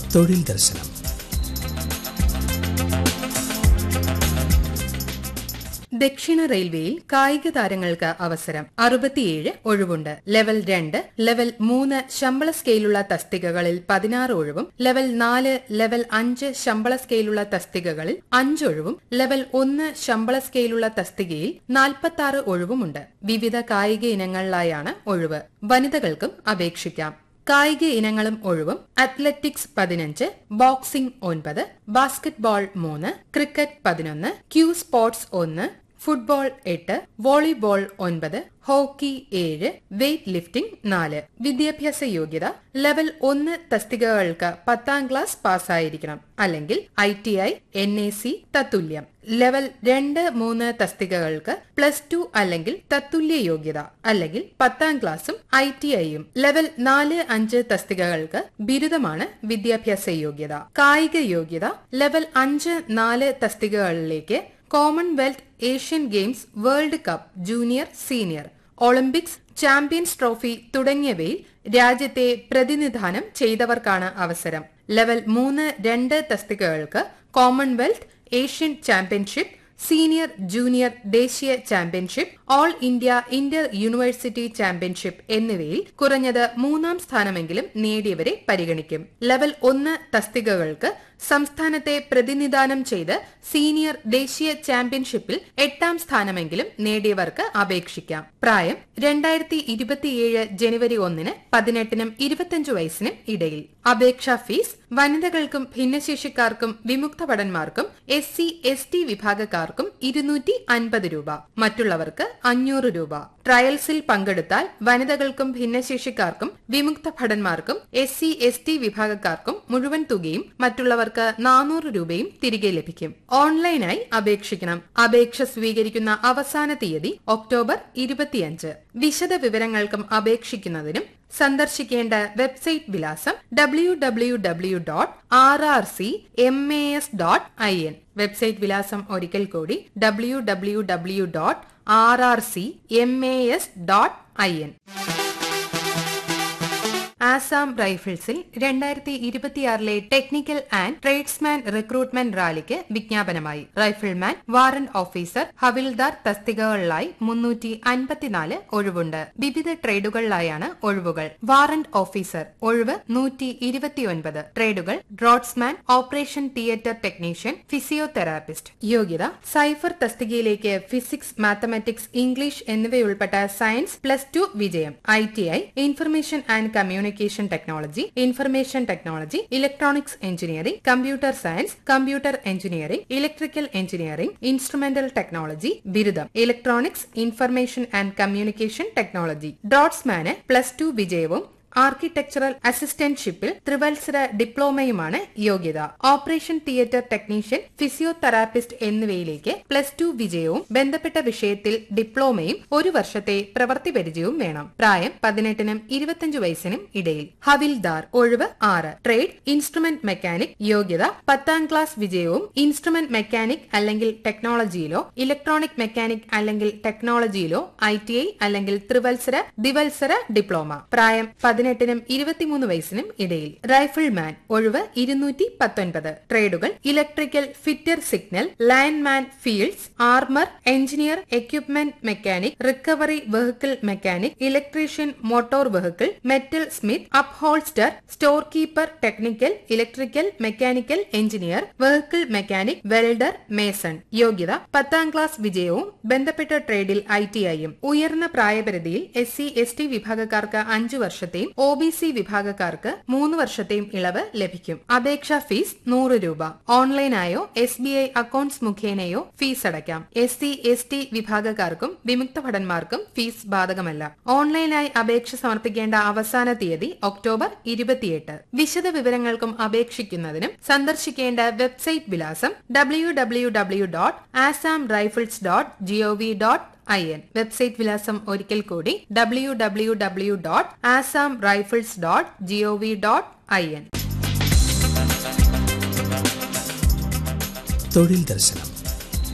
തൊഴിൽ ദർശനം ദക്ഷിണ റെയിൽവേയിൽ കായിക താരങ്ങൾക്ക് അവസരം അറുപത്തിയേഴ് ഒഴിവുണ്ട് ലെവൽ രണ്ട് ലെവൽ മൂന്ന് ശമ്പള സ്കെയിലുള്ള തസ്തികകളിൽ പതിനാറ് ഒഴിവും ലെവൽ നാല് ലെവൽ അഞ്ച് ശമ്പള സ്കെയിലുള്ള തസ്തികകളിൽ അഞ്ചൊഴിവും ലെവൽ ഒന്ന് ശമ്പള സ്കെയിലുള്ള തസ്തികയിൽ നാൽപ്പത്തി ആറ് ഒഴിവുമുണ്ട് വിവിധ കായിക ഇനങ്ങളിലായാണ് ഒഴിവ് വനിതകൾക്കും അപേക്ഷിക്കാം കായിക ഇനങ്ങളും ഒഴിവും അത്ലറ്റിക്സ് പതിനഞ്ച് ബോക്സിംഗ് ഒൻപത് ബാസ്കറ്റ്ബോൾ മൂന്ന് ക്രിക്കറ്റ് പതിനൊന്ന് ക്യൂ സ്പോർട്സ് ഒന്ന് ഫുട്ബോൾ എട്ട് വോളിബോൾ ഒൻപത് ഹോക്കി ഏഴ് വെയ്റ്റ് ലിഫ്റ്റിംഗ് നാല് വിദ്യാഭ്യാസ യോഗ്യത ലെവൽ ഒന്ന് തസ്തികകൾക്ക് പത്താം ക്ലാസ് പാസ്സായിരിക്കണം അല്ലെങ്കിൽ I T I N A C തത്തുല്യം ലെവൽ രണ്ട് മൂന്ന് തസ്തികകൾക്ക് പ്ലസ് ടു അല്ലെങ്കിൽ തത്തുല്യ യോഗ്യത അല്ലെങ്കിൽ പത്താം ക്ലാസും ഐ ടി ഐയും ലെവൽ നാല് അഞ്ച് തസ്തികകൾക്ക് ബിരുദമാണ് വിദ്യാഭ്യാസ യോഗ്യത കായിക യോഗ്യത ലെവൽ അഞ്ച് നാല് തസ്തികകളിലേക്ക് commonwealth Asian games world cup junior senior Olympics champions trophy തുടങ്ങിയവയിൽ രാജ്യത്തെ പ്രതിനിധാനം ചെയ്തവർക്കാണ് അവസരം ലെവൽ മൂന്ന് രണ്ട് തസ്തികകൾക്ക് commonwealth Asian championship senior junior ദേശീയ championship all India inter university championship എന്നിവയിൽ കുറഞ്ഞത് മൂന്നാം സ്ഥാനമെങ്കിലും നേടിയവരെ പരിഗണിക്കും ലെവൽ ഒന്ന് തസ്തികകൾക്ക് സംസ്ഥാനത്തെ പ്രതിനിധാനം ചെയ്ത് സീനിയർ ദേശീയ ചാമ്പ്യൻഷിപ്പിൽ എട്ടാം സ്ഥാനമെങ്കിലും നേടിയവർക്ക് അപേക്ഷിക്കാം പ്രായം രണ്ടായിരത്തി ഇരുപത്തിയേഴ് ജനുവരി ഒന്നിന് പതിനെട്ടിനും ഇരുപത്തിയഞ്ചു വയസ്സിനും ഇടയിൽ അപേക്ഷാ ഫീസ് വനിതകൾക്കും ഭിന്നശേഷിക്കാർക്കും വിമുക്ത ഭടന്മാർക്കും എസ് സി എസ് ടി വിഭാഗക്കാർക്കും ഇരുന്നൂറ്റി അൻപത് രൂപ മറ്റുള്ളവർക്ക് അഞ്ഞൂറ് രൂപ ട്രയൽസിൽ പങ്കെടുത്താൽ വനിതകൾക്കും ഭിന്നശേഷിക്കാർക്കും വിമുക്ത ഭടന്മാർക്കും എസ് സി എസ് ടി വിഭാഗക്കാർക്കും മുഴുവൻ തുകയും മറ്റുള്ളവർക്ക് നാനൂറ് രൂപയും തിരികെ ലഭിക്കും ഓൺലൈനായി അപേക്ഷിക്കണം അപേക്ഷ സ്വീകരിക്കുന്ന അവസാന തീയതി ഒക്ടോബർ ഇരുപത്തിയഞ്ച് വിശദ വിവരങ്ങൾക്കും അപേക്ഷിക്കുന്നതിനും സന്ദർശിക്കേണ്ട വെബ്സൈറ്റ് വിലാസം W W W dot R R C M A S dot I N website വിലാസം ഒരിക്കൽ കൂടി W W W dot R R C M A S dot I N Assam റൈഫിൾസിൽ രണ്ടായിരത്തി ഇരുപത്തിയാറിലെ ടെക്നിക്കൽ ആൻഡ് ട്രേഡ്സ്മാൻ റിക്രൂട്ട്മെന്റ് റാലിക്ക് വിജ്ഞാപനമായി rifleman warrant officer havildar തസ്തികകളിലായി മുന്നൂറ്റി അൻപത്തിനാല് ഒഴിവുണ്ട് വിവിധ ട്രേഡുകളിലായാണ് ഒഴിവുകൾ വാറന്റ് ഓഫീസർ ഒഴിവ് നൂറ്റി ഇരുപത്തിയൊൻപത് ട്രേഡുകൾ draughtsman operation theatre technician physiotherapist യോഗ്യത സൈഫർ തസ്തികയിലേക്ക് ഫിസിക്സ് മാത്തമാറ്റിക്സ് ഇംഗ്ലീഷ് എന്നിവയുൾപ്പെട്ട സയൻസ് പ്ലസ് ടു വിജയം I T I information and communication technology information technology electronics engineering computer science computer engineering electrical engineering instrumental technology ബിരുദം electronics information and communication technology ഡ്രോട്സ്മാന് plus two വിജയവും architectural അസിസ്റ്റന്റ്ഷിപ്പിൽ ത്രിവത്സര ഡിപ്ലോമയുമാണ് യോഗ്യത operation theatre technician physiotherapist എന്നിവയിലേക്ക് plus two വിജയവും ബന്ധപ്പെട്ട വിഷയത്തിൽ ഡിപ്ലോമയും ഒരു വർഷത്തെ പ്രവൃത്തി പരിചയവും വേണം പ്രായം പതിനെട്ടിനും ഇരുപത്തിയഞ്ചു വയസ്സിനും ഇടയിൽ ഹവിൽദാർ ഒഴിവ് ആറ് ട്രേഡ് ഇൻസ്ട്രുമെന്റ് മെക്കാനിക് യോഗ്യത പത്താം ക്ലാസ് വിജയവും ഇൻസ്ട്രുമെന്റ് മെക്കാനിക് അല്ലെങ്കിൽ ടെക്നോളജിയിലോ ഇലക്ട്രോണിക് മെക്കാനിക് അല്ലെങ്കിൽ ടെക്നോളജിയിലോ ഐ ടി ഐ അല്ലെങ്കിൽ ത്രിവത്സര ദിവത്സര ഡിപ്ലോമ പ്രായം പതിനെട്ടിനും ഇരുപത്തിമൂന്ന് വയസ്സിനും ഇടയിൽ റൈഫിൾമാൻ ഒഴിവ് ഇരുന്നൂറ്റി പത്തൊൻപത് ട്രേഡുകൾ electrical fitter signal lineman fields armour engineer equipment mechanic recovery vehicle mechanic electrician motor vehicle metal smith upholster store keeper technical electrical mechanical engineer vehicle mechanic welder mason യോഗ്യത പത്താം ക്ലാസ് വിജയവും ബന്ധപ്പെട്ട ട്രേഡിൽ ഐ ടി ഐയും ഉയർന്ന പ്രായപരിധിയിൽ S C S T വിഭാഗക്കാർക്ക് അഞ്ചു വർഷത്തെയും ഒ ബി സി വിഭാഗക്കാർക്ക് മൂന്ന് വർഷത്തെയും ഇളവ് ലഭിക്കും അപേക്ഷാ ഫീസ് നൂറ് രൂപ ഓൺലൈനായോ എസ് ബി ഐ അക്കൌണ്ട്സ് മുഖേനയോ ഫീസ് അടയ്ക്കാം എസ് സി എസ് ടി വിഭാഗക്കാർക്കും വിമുക്ത ഭടന്മാർക്കും ഫീസ് ബാധകമല്ല ഓൺലൈനായി അപേക്ഷ സമർപ്പിക്കേണ്ട അവസാന തീയതി ഒക്ടോബർ ഇരുപത്തിയെട്ട് വിശദ വിവരങ്ങൾക്കും അപേക്ഷിക്കുന്നതിനും സന്ദർശിക്കേണ്ട വെബ്സൈറ്റ് വിലാസം W W W dot Assam rifles dot GOV dot I N website വിലാസം ഒരിക്കൽ കൂടി W W W dot Assam rifles dot GOV dot I N തൊഴിൽ ദർശനം